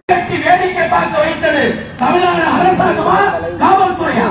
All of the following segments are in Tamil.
கட்டி வேடிக்கை பார்க்க வைத்தது தமிழ்நாடு அரசாங்கமா காவல்துறையா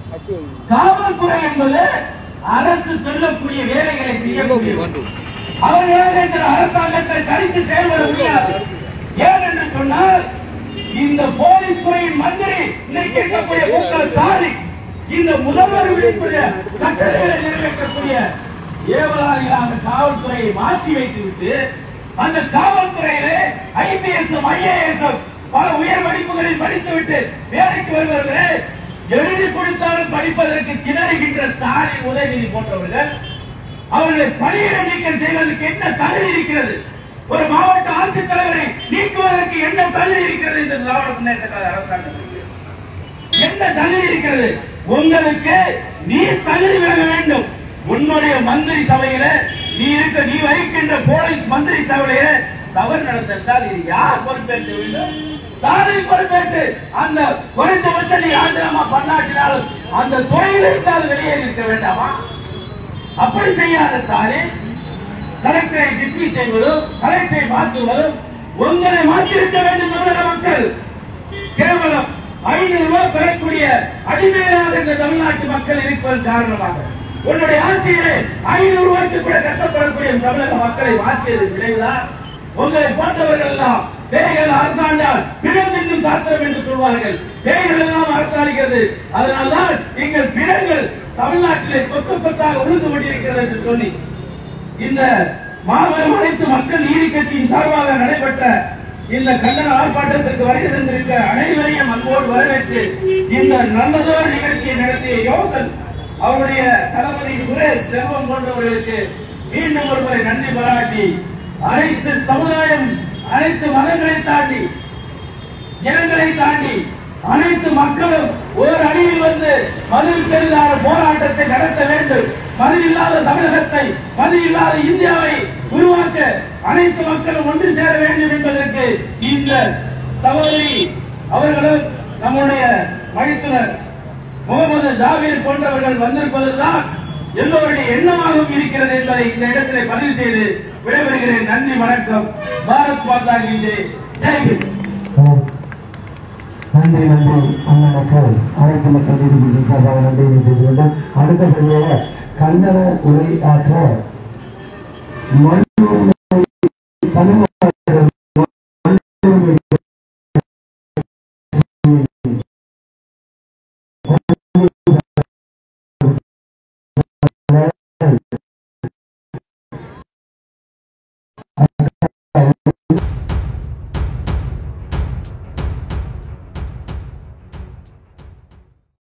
காவல்துறை என்பது அரசு சொல்லக்கூடிய வேலைகளை செய்யக்கூடிய அவர்களாக இந்த அரசாங்கத்தை கணித்து செயல்பட முடியாது ஏன் என்று சொன்னால் இந்த போலீஸ் துறையின் மந்திரி இன்னைக்கு இருக்கக்கூடிய மு க ஸ்டாலின் இந்த முதல்வர் விடுக்கூடிய கட்டளைகளை நிறைவேற்றக்கூடிய ஏவலாளிகளாக காவல்துறையை மாற்றி வைத்துவிட்டு அந்த காவல்துறையிலே ஐபிஎஸ் ஐஏஎஸ் பல உயர் படிப்புகளில் படித்துவிட்டு வேலைக்கு வருபவர்களே எழுதி கொடுத்தாலும் படிப்பதற்கு திணறுகின்ற ஸ்டாலின் உதயநிதி போன்றவர்கள் அவர்களை பணியிட நீக்கம் செய்வதற்கு என்ன தகுதி இருக்கிறது ஒரு மாவட்ட ஆட்சித்தலைவரை நீக்குவதற்கு என்ன தகுதி இருக்கிறது இந்த திராவிட முன்னேற்ற கழக அரசாங்கத்திற்கு என்ன தகுதி இருக்கிறது உங்களுக்கு நீ தகுதி விலக வேண்டும் உன்னுடைய மந்திரி சபையில நீ இருக்க நீ வகிக்கின்ற போலீஸ் மந்திரி சபையில தவறு நடந்தால் இது யார் பொறுப்பேற்க வேண்டும் ஸ்டாலின் பொறுப்பேற்று அந்த குறைந்தபட்ச நீ ராஜினாமா பண்ணாட்டினாலும் அந்த துறையில் இருந்தால் வெளியேறி இருக்க வேண்டாமா அப்படி செய்யாத ஸ்டாலின் கலெக்டரை டிஸ்மிஸ் செய்வதும் கலெக்டரை மாற்றுவதும் உங்களை மாற்றிருக்க வேண்டும் தமிழக மக்கள் கேவலம் ஐநூறு ரூபாய் பெறக்கூடிய அடிமையிலாக இந்த தமிழ்நாட்டு மக்கள் இருப்பதன் காரணமாக உன்னுடைய ஆட்சியிலே ஐநூறு ரூபாய்க்கு கூட கஷ்டப்படக்கூடிய தமிழக மக்களை மாற்றியது விளைவுதான் உங்களை போன்றவர்கள் எல்லாம் பேய்கள் அரசாண்டால் பிணத்தின் சாத்திரம் என்று சொல்வார்கள் பேய்கள் எல்லாம் அரசாடுகிறது அதனால்தான் எங்கள் பிணங்கள் தமிழ்நாட்டிலே கொத்து கொத்தாக உழுந்து கொண்டிருக்கிறது என்று சொல்லி இந்த மாபெரும் அனைத்து மக்கள் நீதி கட்சியின் சார்பாக நடைபெற்ற இந்த கண்டன ஆர்ப்பாட்டத்திற்கு வருகை தந்திருக்க அனைவரையும் அன்போடு வரவேற்று இந்த நல்லதொரு நிகழ்ச்சியை நடத்திய யோசன் அவருடைய தளபதி சுரேஷ் செல்வம் போன்றவர்களுக்கு மீண்டும் ஒருமுறை நன்றி பாராட்டி அனைத்து சமுதாயம் அனைத்து மதங்களை தாண்டி இனங்களை தாண்டி அனைத்து மக்களும் ஒரு அணியில் வந்து மது இல்லாத போராட்டத்தை நடத்த வேண்டும் மது இல்லாத தமிழகத்தை மது இல்லாத இந்தியாவை உருவாக்க அனைத்து மக்களும் ஒன்று சேர வேண்டும் என்பதற்கு இந்த சகோதரி அவர்களும் நம்முடைய மைத்துனர் முகமது ஜாபீர் போன்றவர்கள் வந்திருப்பதுதான் எல்லோருடைய எண்ணமாகவும் இருக்கிறது என்பதை இந்த இடத்திலே பதிவு செய்து விடைபெறுகிறேன் நன்றி வணக்கம் பாரத் மாதா கி ஜெய் ஜெய்ஹிந்த் நன்றி நன்றி அண்ணனுக்கு அனைத்து மக்கள் நீதிபதி சார்பாக நன்றி தெரிவித்துக் கொண்டு அடுத்தபடியாக கண்டன உரை ஆற்ற மண் தமிழ்